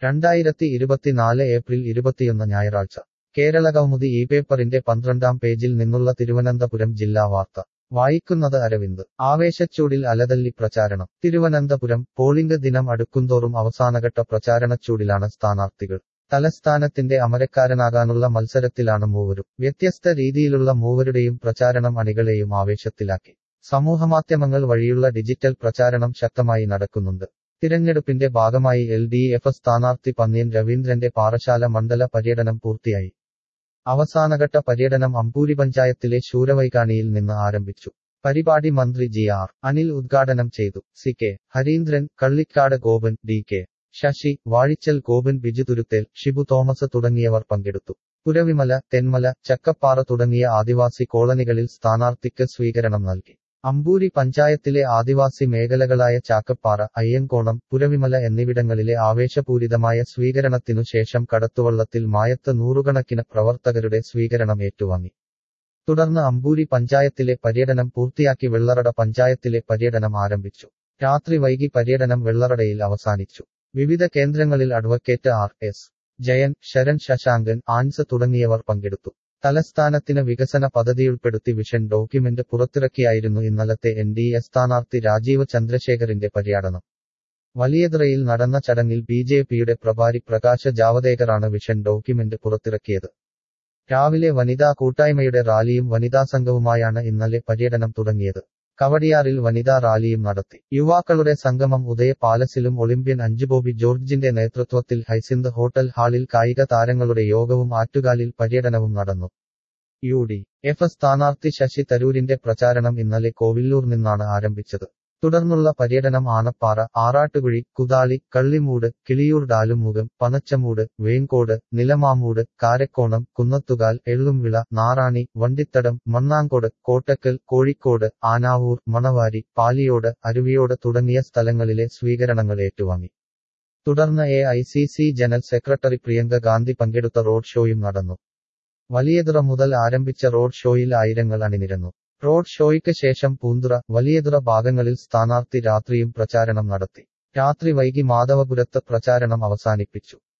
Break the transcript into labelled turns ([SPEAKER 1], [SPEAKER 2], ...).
[SPEAKER 1] രണ്ടായിരത്തി ഇരുപത്തിനാല് ഏപ്രിൽ ഇരുപത്തിയൊന്ന് ഞായറാഴ്ച കേരള കൗമുദി ഈ പേപ്പറിന്റെ പന്ത്രണ്ടാം പേജിൽ നിന്നുള്ള തിരുവനന്തപുരം ജില്ലാ വാർത്ത വായിക്കുന്നത് അരവിന്ദ് ആവേശച്ചൂടിൽ അലതല്ലി പ്രചാരണം തിരുവനന്തപുരം പോളിംഗ് ദിനം അടുക്കുന്തോറും അവസാനഘട്ട പ്രചാരണച്ചൂടിലാണ് സ്ഥാനാർത്ഥികൾ തലസ്ഥാനത്തിന്റെ അമരക്കാരനാകാനുള്ള മത്സരത്തിലാണ് മൂവരും വ്യത്യസ്ത രീതിയിലുള്ള മൂവരുടെയും പ്രചാരണം അണികളെയും ആവേശത്തിലാക്കി സമൂഹമാധ്യമങ്ങൾ വഴിയുള്ള ഡിജിറ്റൽ പ്രചാരണം ശക്തമായി നടക്കുന്നുണ്ട് തിരഞ്ഞെടുപ്പിന്റെ ഭാഗമായി എൽ ഡി എഫ് സ്ഥാനാർത്ഥി പന്ന്യൻ രവീന്ദ്രന്റെ പാറശാല മണ്ഡല പര്യടനം പൂർത്തിയായി അവസാനഘട്ട പര്യടനം അമ്പൂരി പഞ്ചായത്തിലെ ശൂരവൈകാണിയിൽ നിന്ന് ആരംഭിച്ചു പരിപാടി മന്ത്രി ജി ആർ അനിൽ ഉദ്ഘാടനം ചെയ്തു C K Harindran Kallikkad Gopan D K Sasi Vazhichal Gopan Biju Thuruthel Shibu Thomas തുടങ്ങിയവർ പങ്കെടുത്തു പുരവിമല തെന്മല ചക്കപ്പാറ തുടങ്ങിയ ആദിവാസി കോളനികളിൽ സ്ഥാനാർത്ഥിക്ക് സ്വീകരണം നൽകി അമ്പൂരി പഞ്ചായത്തിലെ ആദിവാസി മേഖലകളായ ചാക്കപ്പാറ അയ്യങ്കോണം പുരവിമല എന്നിവിടങ്ങളിലെ ആവേശപൂരിതമായ സ്വീകരണത്തിനു ശേഷം കടത്തുവള്ളത്തിൽ മായത്ത് നൂറുകണക്കിന് പ്രവർത്തകരുടെ സ്വീകരണം ഏറ്റുവാങ്ങി തുടർന്ന് അമ്പൂരി പഞ്ചായത്തിലെ പര്യടനം പൂർത്തിയാക്കി വെള്ളറട പഞ്ചായത്തിലെ പര്യടനം ആരംഭിച്ചു രാത്രി വൈകി പര്യടനം വെള്ളറടയിൽ അവസാനിച്ചു വിവിധ കേന്ദ്രങ്ങളിൽ advocate R S Jayan Saran Sasankan Ans തുടങ്ങിയവർ പങ്കെടുത്തു തലസ്ഥാനത്തിന് വികസന പദ്ധതിയുൾപ്പെടുത്തി വിഷൻ ഡോക്യുമെന്റ് പുറത്തിറക്കിയായിരുന്നു ഇന്നലത്തെ എൻ ഡി എ സ്ഥാനാർത്ഥി രാജീവ് ചന്ദ്രശേഖറിന്റെ പര്യടനം വലിയതുറയിൽ നടന്ന ചടങ്ങിൽ ബി ജെ പിയുടെ പ്രഭാരി പ്രകാശ ജാവദേക്കറാണ് വിഷൻ ഡോക്യുമെന്റ് പുറത്തിറക്കിയത് രാവിലെ വനിതാ കൂട്ടായ്മയുടെ റാലിയും വനിതാ സംഘവുമായാണ് ഇന്നലെ പര്യടനം തുടങ്ങിയത് കവടിയാറിൽ വനിതാ റാലിയും നടത്തി യുവാക്കളുടെ സംഗമം ഉദയ പാലസിലും ഒളിമ്പ്യൻ അഞ്ജുബോബി ജോർജിന്റെ നേതൃത്വത്തിൽ ഹൈസിന്ത് ഹോട്ടൽ ഹാളിൽ കായിക താരങ്ങളുടെ യോഗവും ആറ്റുകാലിൽ പര്യടനവും നടന്നു യു ഡി എഫ് സ്ഥാനാർത്ഥി ശശി തരൂരിന്റെ പ്രചാരണം ഇന്നലെ കോവില്ലൂർ നിന്നാണ് ആരംഭിച്ചത് തുടർന്നുള്ള പര്യടനം ആനപ്പാറ ആറാട്ടുകുഴി കുതാളി കള്ളിമൂട് കിളിയൂർ ഡാലുമുഖം പനച്ചമൂട് വേങ്കോട് നിലമാമൂട് കാരക്കോണം കുന്നത്തുകാൽ എള്ളുംവിള നാറാണി വണ്ടിത്തടം മണ്ണാങ്കോട് കോട്ടക്കൽ കോഴിക്കോട് ആനാവൂർ മണവാരി പാലിയോട് അരുവിയോട് തുടങ്ങിയ സ്ഥലങ്ങളിലെ സ്വീകരണങ്ങൾ ഏറ്റുവാങ്ങി തുടർന്ന് A I C C general secretary Priyanka Gandhi പങ്കെടുത്ത റോഡ് ഷോയും നടന്നു വലിയതുറ മുതൽ ആരംഭിച്ച റോഡ് ഷോയിൽ ആയിരങ്ങൾ അണിനിരന്നു റോഡ് ഷോയ്ക്ക് ശേഷം പൂന്തുറ വലിയതുറ ഭാഗങ്ങളിൽ സ്ഥാനാർത്ഥി രാത്രിയും പ്രചാരണം നടത്തി രാത്രി വൈകി മാധവപുരത്ത് പ്രചാരണം അവസാനിപ്പിച്ചു